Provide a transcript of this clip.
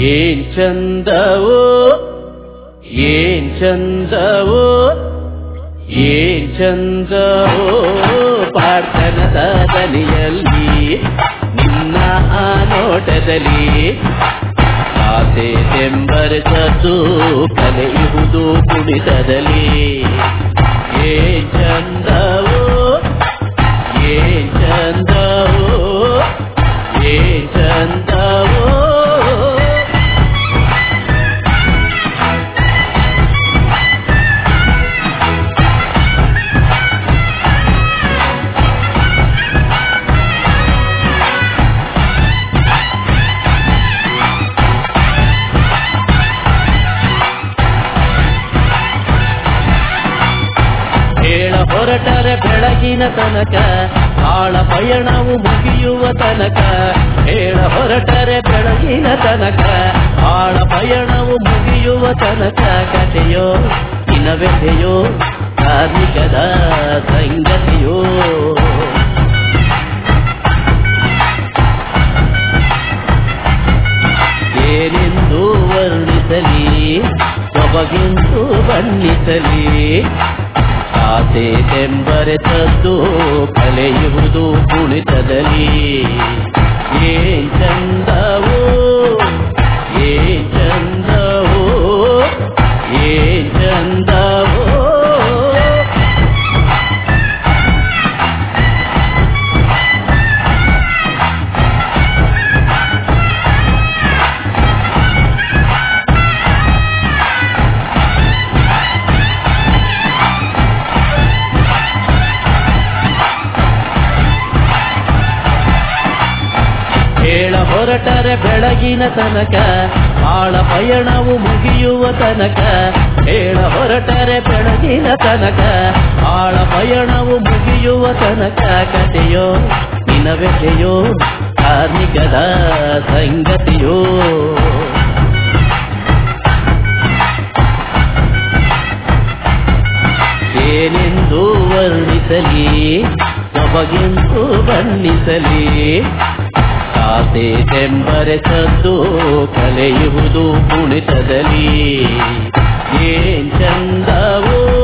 ಏನ್ ಚಂದವೋ ಏನ್ ಚಂದವೋ ಏನ್ ಚಂದವೋ ಪಾರ್ಥನದ ದನಿಯಲ್ಲಿ ನಿನ್ನ ಆ ನೋಟದಲ್ಲಿ ಆಸೆ ತೆಂಬರಿಸದ್ದು ಕಲೆಯುವುದು ಕುಣಿತದಲ್ಲಿ ಏನ್ ಚಂದವೋ ಏನ್ ಚಂದವೋ ಏನ್ ಚಂದವೋ ಹೇಳ ಹೊರಟರೆ ಬೆಳಗಿನ ತನಕ ಆಳ ಪಯಣವು ಮುಗಿಯುವ ತನಕ ಹೇಳ ಹೊರಟರೆ ಬೆಳಗಿನ ತನಕ ಆಳ ಪಯಣವು ಮುಗಿಯುವ ತನಕ ಕಥೆಯೋ ಇನವೆದೆಯೋ ಕಾರ್ಮಿಕದ ಸಂಗತಿಯೋ ಏನೆಂದು ವರ್ಣಿಸಲಿ ಸೊಬಗೆಂದು ಬಣ್ಣಿಸಲಿ ಆಸೆ ತೆಂಬರೆತದ್ದು ಕಲೆಯುವುದು ಕುಣಿತದಲ್ಲಿ ಏನ್ ಚಂದವೋ ಏನ್ ಚಂದವೋ ಏನ್ ಚಂದವೋ ಹೇಳ ಹೊರಟರೆ ಬೆಳಗಿನ ತನಕ ಆಳ ಪಯಣವು ಮುಗಿಯುವ ತನಕ ಹೇಳ ಹೊರಟರೆ ಬೆಳಗಿನ ತನಕ ಆಳ ಪಯಣವು ಮುಗಿಯುವ ತನಕ ಕಥೆಯೋ ನಿನವೆದೆಯೋ ಕಾರ್ಮಿಕದ ಸಂಗತಿಯೋ ಏನೆಂದು ವರ್ಣಿಸಲಿ ಸೊಬಗೆಂದು ಬಣ್ಣಿಸಲಿ ಆಸೆ ತೆಂಬರೆಸದ್ದು ಕಲೆಯುವುದು ಕುಣಿತದಲ್ಲಿ ಏನ್ ಚಂದವೋ